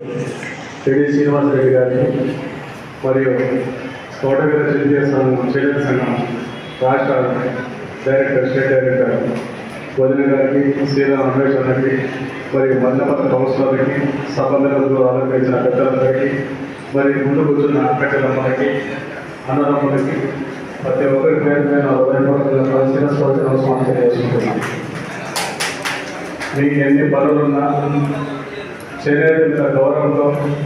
రెడ్డి శ్రీనివాసరెడ్డి గారిని మరియు తోటగిరి చింతీయ సంఘం చేనేత సంఘం రాష్ట్ర డైరెక్టర్ స్టేట్ డైరెక్టర్ వదిన గారికి శ్రీరామ్ రమేష్ అన్నకి మరియు మధ్యపత్ర కౌన్సిలర్కి సభ్యులకు అలంకరించిన పెద్దలందరికీ మరి ముందు కూర్చున్న అక్కచెల్లమ్మలకి అన్నదమ్ములకి ప్రతి ఒక్కరి పేరు మీద హృదయపూర్వకంగా శిరస్వతి నమస్కారం తెలియజేసుకుంటున్నాను మీకు ఎన్ని పనులున్నా చేనేత మీద గౌరవంతో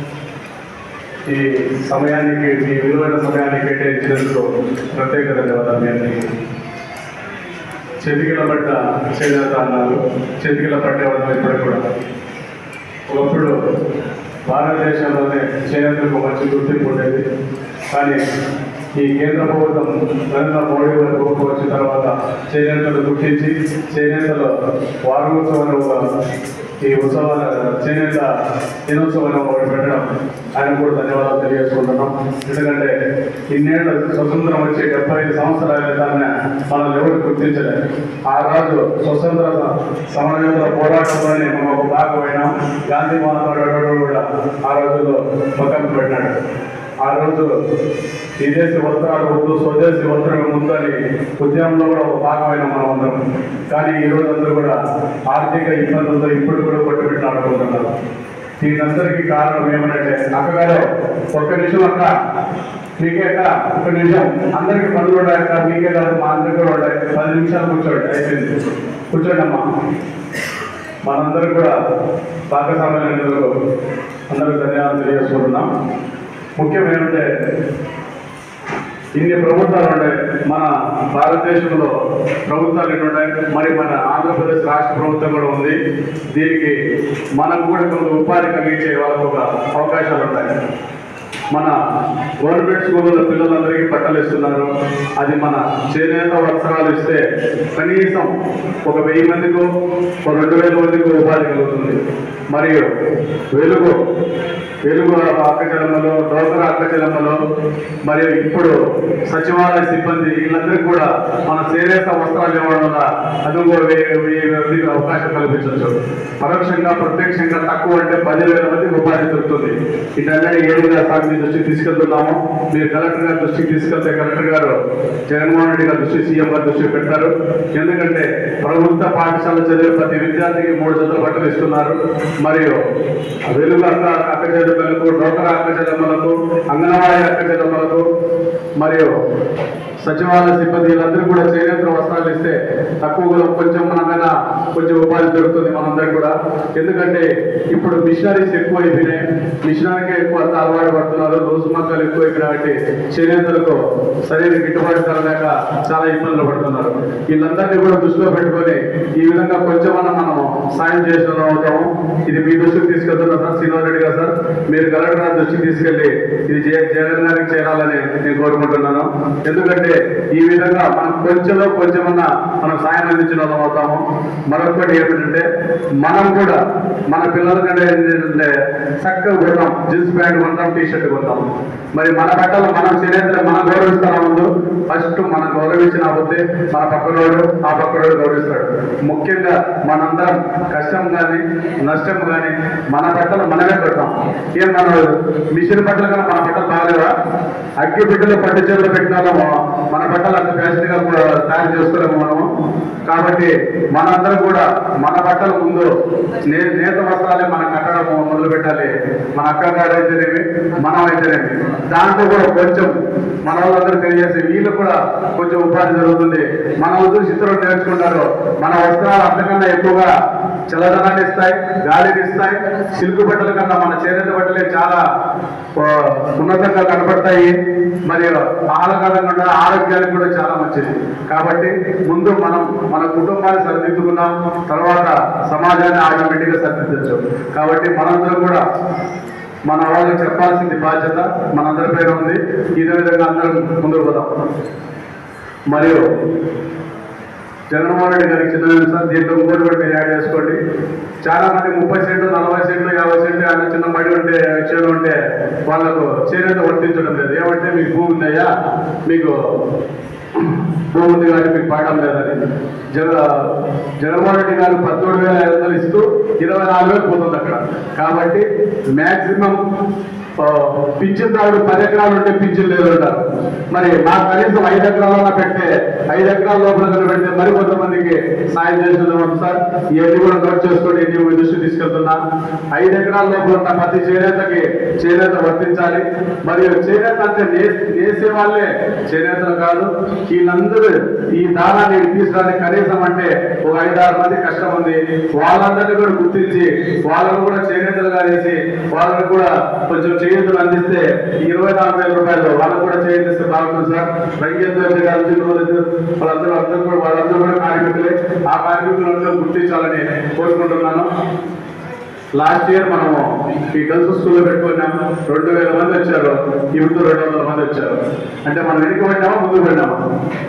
ఈ సమయానికి మీ విలువైన సమయాన్ని కేటాయించినందుకు ప్రత్యేక ధన్యవాదాలు మీ అందరికీ చేతికిల పడ్డ చేనేత అన్నారు చేతికిల పట్టేవాళ్ళు ఇప్పటికి కూడా ఒకప్పుడు భారతదేశంలోనే చేనేతలకు మంచి గుర్తింపు ఉండేది కానీ ఈ కేంద్ర ప్రభుత్వం నరేంద్ర మోడీ గారి ప్రభుత్వం వచ్చిన తర్వాత చేనేతలు గుర్తించి చేనేతలు వారోత్సవం ఈ ఉత్సవాల చేనేత దినోత్సవం ఒకటి పెట్టడం ఆయన కూడా ధన్యవాదాలు తెలియజేసుకుంటున్నాం ఎందుకంటే ఇన్నేళ్ళు స్వతంత్రం వచ్చి డెబ్బై ఐదు సంవత్సరాల క్రితాన్ని మనం ఎవరు గుర్తించలేదు ఆ రోజు స్వతంత్ర సమరయోధుల పోరాటంలోనే మనం ఒక భాగమైనాం గాంధీ మహాత్మాడు కూడా ఆ రోజుల్లో పక్కన పెట్టినాడు ఆ రోజు విదేశీ వస్త్రాలు వద్దు స్వదేశీ వస్త్రమే ముందని ఉద్యమంలో కూడా ఒక భాగమైన మనం అందరం కానీ ఈ రోజు అందరూ కూడా ఆర్థిక ఇబ్బందులతో ఇప్పుడు కూడా కొట్టుబెట్టి ఆడుకుంటున్నారు దీనందరికీ కారణం ఏమనంటే అక్కగారు ఒక్క నిమిషం అక్క మీకే అక్క ఒక్క నిమిషం అందరికీ పనులు ఉన్నాయి అక్క మీకే కాదు మా అందరికీ కూడా ఉన్నాయి పది నిమిషాలు కూర్చోండి అయిపోయింది కూర్చోండి అమ్మా మనందరూ కూడా భాగస్వామ్యులందరూ అందరూ ధన్యవాదాలు తెలియజేసుకుంటున్నాం ముఖ్యం ఏమంటే ఇన్ని ప్రభుత్వాలు ఉన్నాయి మన భారతదేశంలో ప్రభుత్వాలు ఎన్ని ఉన్నాయి మరి మన ఆంధ్రప్రదేశ్ రాష్ట్ర ప్రభుత్వం కూడా ఉంది దీనికి మనకు కూడా కొంత ఉపాధి కలిగించే వాళ్ళకు ఒక అవకాశాలు ఉన్నాయి మన గవర్నమెంట్ స్కూళ్ళలో పిల్లలందరికీ బట్టలు ఇస్తున్నారు అది మన చేనేత వస్త్రాలు ఇస్తే కనీసం ఒక వెయ్యి మందికో ఒక రెండు వేల మందికి ఉపాధి కలుగుతుంది మరియు వెలుగు వెలుగు అక్కచెల్లమ్మలు డోకర అక్కచెల్లమ్మలు మరియు ఇప్పుడు సచివాలయ సిబ్బంది వీళ్ళందరికీ కూడా మన చేనేత వస్త్రాలు ఇవ్వడం వల్ల అది కూడా వెయ్యి వెయ్యి మందికి అవకాశం కల్పించవచ్చు పరోక్షంగా ప్రత్యక్షంగా తక్కువ అంటే పదివేల మందికి ఉపాధి దొరుకుతుంది ఇటన్నీ ఏ విధంగా సార్ మీ దృష్టికి తీసుకెళ్తున్నాము మీరు కలెక్టర్ గారి దృష్టికి తీసుకెళ్తే కలెక్టర్ గారు జగన్మోహన్ రెడ్డి గారి దృష్టి సీఎం గారి దృష్టికి పెట్టారు ఎందుకంటే ప్రభుత్వ పాఠశాల చదివే ప్రతి విద్యార్థికి మూడు జతల బట్టలు ఇస్తున్నారు మరియు వెలుగు అక్క అక్క చెల్లెమ్మలకు డోకరా అక్క చెల్లెమ్మలకు అంగన్వాడీ అక్క చెల్లెమ్మలకు మరియు సచివాలయ సిబ్బంది వీళ్ళందరూ కూడా చేనేత వస్త్రాలు ఇస్తే తక్కువగా కొంచెం మనమైనా కొంచెం ఉపాధి దొరుకుతుంది మనందరికి కూడా ఎందుకంటే ఇప్పుడు మిషనరీస్ ఎక్కువ అయిపోయినాయి మిషనరీకే ఎక్కువ అంతా అలవాటు పడుతున్నారు రోజు మొక్కలు ఎక్కువ అయిపోయినాయి కాబట్టి చేనేతలకు సరైన గిట్టుబాటు ధర లేక చాలా ఇబ్బందులు పడుతున్నారు వీళ్ళందరినీ కూడా దృష్టిలో పెట్టుకొని ఈ విధంగా కొంచెమన్నా మనం సాయం చేసిన వాళ్ళం అవుతాము ఇది మీ దృష్టికి తీసుకెళ్తున్నా సార్ శ్రీనివాస్ రెడ్డి గారు సార్ మీరు కలెక్టర్ గారి దృష్టికి తీసుకెళ్లి ఇది జగ- జగన్ గారికి చేరాలని నేను కోరుకుంటున్నాను ఎందుకంటే ఈ విధంగా మనం కొంచెంలో కొంచెమన్నా మనం సాయం అందించిన వాళ్ళం అవుతాము మరొకటి ఏమిటంటే మనం కూడా మన పిల్లల కంటే ఏంటంటే చక్కగా కొడతాం జీన్స్ ప్యాంట్ కొంటాం టీ షర్ట్ కొంటాం మరి మన బట్టలు మనం చేనేతలు మనం గౌరవిస్తారా ముందు ఫస్ట్ మనం గౌరవించిన పోతే మన పక్కనోడు ఆ పక్కనోడు గౌరవిస్తాడు ముఖ్యంగా మనందరం కష్టం కానీ నష్టం కానీ మన బట్టలు మనమే పెడతాం ఏం మన మిషన్ బట్టలు కన్నా మన బట్టలు బాగలేవా అగ్గి బిడ్డలు పట్టు చేతులు పెట్టినాము మన బట్టలు అంత ఫ్యాషన్ గా కూడా తయారు చేసుకోలేము మనము కాబట్టి మనందరం కూడా మన బట్టలు ముందు నే- నేత వస్త్రాలే మనం కట్టడం మొదలు పెట్టాలి మన అక్క గారు అయితేనేమి మనం అయితేనేమి దాంట్లో కూడా కొంచెం మన వాళ్ళందరూ తెలియజేసి వీళ్ళు కూడా కొంచెం ఉపాధి జరుగుతుంది మన వద్దు చిత్రం నేర్చుకుంటారు మన వస్త్రాలు అంతకన్నా ఎక్కువగా చల్లదనాన్ని ఇస్తాయి గాలిని ఇస్తాయి సిల్క్ బట్టల కన్నా మన చేనేత బట్టలే చాలా ఆ, ఉన్నతంగా కనపడతాయి మరియు ఆహ్లాదకరంగా ఆరోగ్యానికి కూడా చాలా మంచిది కాబట్టి ముందు మనం మన కుటుంబాన్ని సరిదిద్దుకున్నాం తర్వాత సమాజాన్ని ఆటోమేటిక్ గా సరిదిద్దచ్చు కాబట్టి మనందరం కూడా మన వాళ్ళకి చెప్పాల్సింది బాధ్యత మనందరి పైన ఉంది ఇదే విధంగా అందరం ముందుకు పోదాం మరియు జగన్మోహన్ రెడ్డి గారికి చిన్న సార్ దీంట్లో ఇంకోటి కూడా మీరు యాడ్ చేసుకోండి చాలా మంది ముప్పై సెంట్లు నలభై సెంట్లు యాభై సెంట్లు అన్న చిన్న బడి ఉంటే చేను ఉంటే వాళ్ళకు చేనేత వర్తించడం లేదు ఏమంటే మీకు భూమి ఉందయ్యా మీకు భూమి ఉంది కానీ మీకు పాఠం లేదని జగ జగన్మోహన్ రెడ్డి గారు పద్దెనిమిది వేల ఐదు వందలు ఇస్తూ ఇరవై నాలుగు వేలు పోతుంది అక్కడ కాబట్టి మ్యాక్సిమం పింఛన్దారుడు పది ఎకరాలు ఉంటే పింఛన్ లేదు అంటారు మరి మా కనీసం ఐదు ఎకరాలన్నా పెడితే ఐదు ఎకరాల లోపల కనుక పెడితే మరి కొంతమందికి సాయం చేస్తున్నాం సార్ ఇవన్నీ కూడా నోట్ చేసుకోండి ఇది మీ దృష్టి తీసుకెళ్తున్నా ఐదు ఎకరాల లోపల ఉన్న ప్రతి చేనేతకి చేనేత వర్తించాలి మరియు చేనేత అంటే నే- నేసే వాళ్ళే చేనేతలు కాదు వీళ్ళందరూ ఈ దానాన్ని తీసుకురానికి కనీసం అంటే ఒక ఐదు ఆరు మంది కష్టం ఉంది వాళ్ళందరినీ కూడా గుర్తించి వాళ్ళను కూడా చేనేతలుగా చేసి వాళ్ళని కూడా కొంచెం చేతులు అందిస్తే ఈ ఇరవై నాలుగు వేల రూపాయలు వాళ్ళకు కూడా చేయిస్తే బాగుంటుంది సార్ రంగేంద్ర గారు చిన్నవాళ్ళు వాళ్ళందరూ అందరూ కూడా వాళ్ళందరూ కూడా కార్మికులే ఆ కార్మికులందరూ గుర్తించాలని కోరుకుంటున్నాను లాస్ట్ ఇయర్ మనము ఈ గర్ల్స్ స్కూల్లో పెట్టుకున్నాము రెండు వేల మంది వచ్చారు ఇప్పుడు రెండు వందల మంది వచ్చారు అంటే మనం వెనక్కి పడినామా ముందుకు పడినామా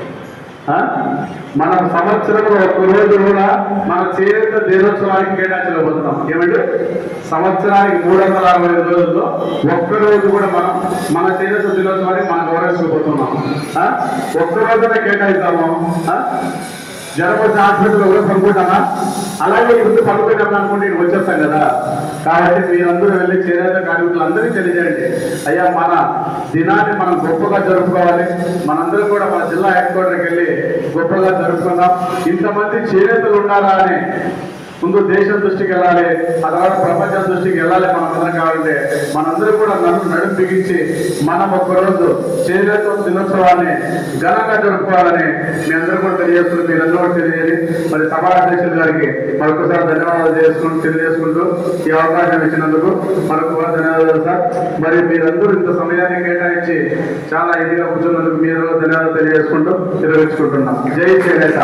ఆ? మన సంవత్సరంలో ఒక్క రోజు కూడా మన చేనేత దినోత్సవానికి కేటాయించలేకపోతున్నాం ఏమంటే సంవత్సరానికి మూడు వందల అరవై ఐదు రోజుల్లో ఒక్క రోజు కూడా మనం మన చేనేత దినోత్సవానికి మనం గౌరవించకపోతున్నాం ఆ? ఒక్క రోజునే కేటాయిస్తాము ఆ? జ్వరం వచ్చి హాస్పిటల్లో కూడా పనుకుంటామా అలాగే ముందు పనుకుంటాం అనుకుంటే నేను వచ్చేస్తాం కదా కాబట్టి మీరందరూ వెళ్ళి చేనేత కార్మికులు అందరికీ తెలియజేయండి అయ్యా మన దినాన్ని మనం గొప్పగా జరుపుకోవాలి మనందరం కూడా మన జిల్లా హెడ్ క్వార్టర్కి వెళ్ళి గొప్పగా జరుపుకుందాం ఇంతమంది చేనేతలు ఉన్నారా అని ముందు దేశం దృష్టికి వెళ్ళాలి ఆ తర్వాత ప్రపంచం దృష్టికి వెళ్ళాలి మనం అందరం కావాలంటే మనందరం కూడా నన్ను నడుము బిగించి మనం ఒక్కరోజు చేనేత దినోత్సవాన్ని ఘనంగా జరుపుకోవాలని మీ అందరూ కూడా తెలియజేస్తున్నారు మీరందరూ కూడా తెలియజేయాలి మరి సభా అధ్యక్షులు గారికి మరొకసారి ధన్యవాదాలు చేసుకుంటూ తెలియజేసుకుంటూ ఈ అవకాశం ఇచ్చినందుకు మరొక కూడా ధన్యవాదాలు సార్ మరి మీరందరూ ఇంత సమయాన్ని కేటాయించి చాలా ఇదిగా కూర్చున్నందుకు మీరు ధన్యవాదాలు తెలియజేసుకుంటూ నిర్వహించుకుంటున్నాం జై చేనేత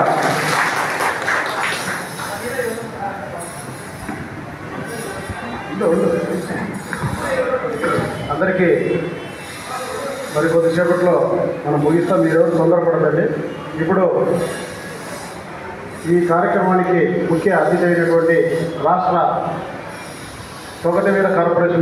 అందరికీ మరి కొద్దిసేపట్లో మనం ముగిస్తాం మీరు ఎవరు తొందరపడదండి ఇప్పుడు ఈ కార్యక్రమానికి ముఖ్య అతిథి అయినటువంటి రాష్ట్ర తొగటి మీద కార్పొరేషన్